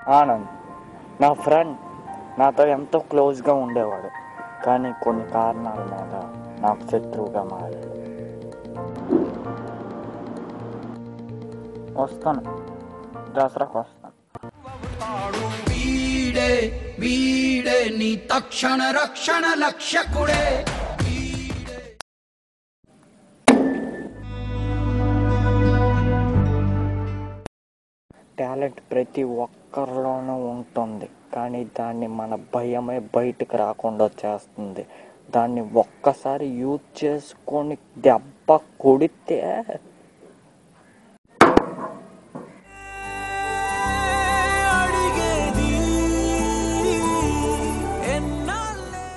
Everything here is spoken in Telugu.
ఆనంద్ నా ఫ్రెండ్ నాతో ఎంతో క్లోజ్గా ఉండేవాడు కానీ కొన్ని కారణాల మీద నాకు శత్రువుగా మారాడు వస్తాను దసరాకు వస్తాను వీడే వీడే నీ తక్షణ రక్షణ లక్ష్యకుడే టాలెంట్ ప్రతి ఒక్కరిలోనూ ఉంటుంది కానీ దాన్ని మన భయమే బయటకు రాకుండా చేస్తుంది దాన్ని ఒక్కసారి యూజ్ చేసుకొని దెబ్బ కొడితే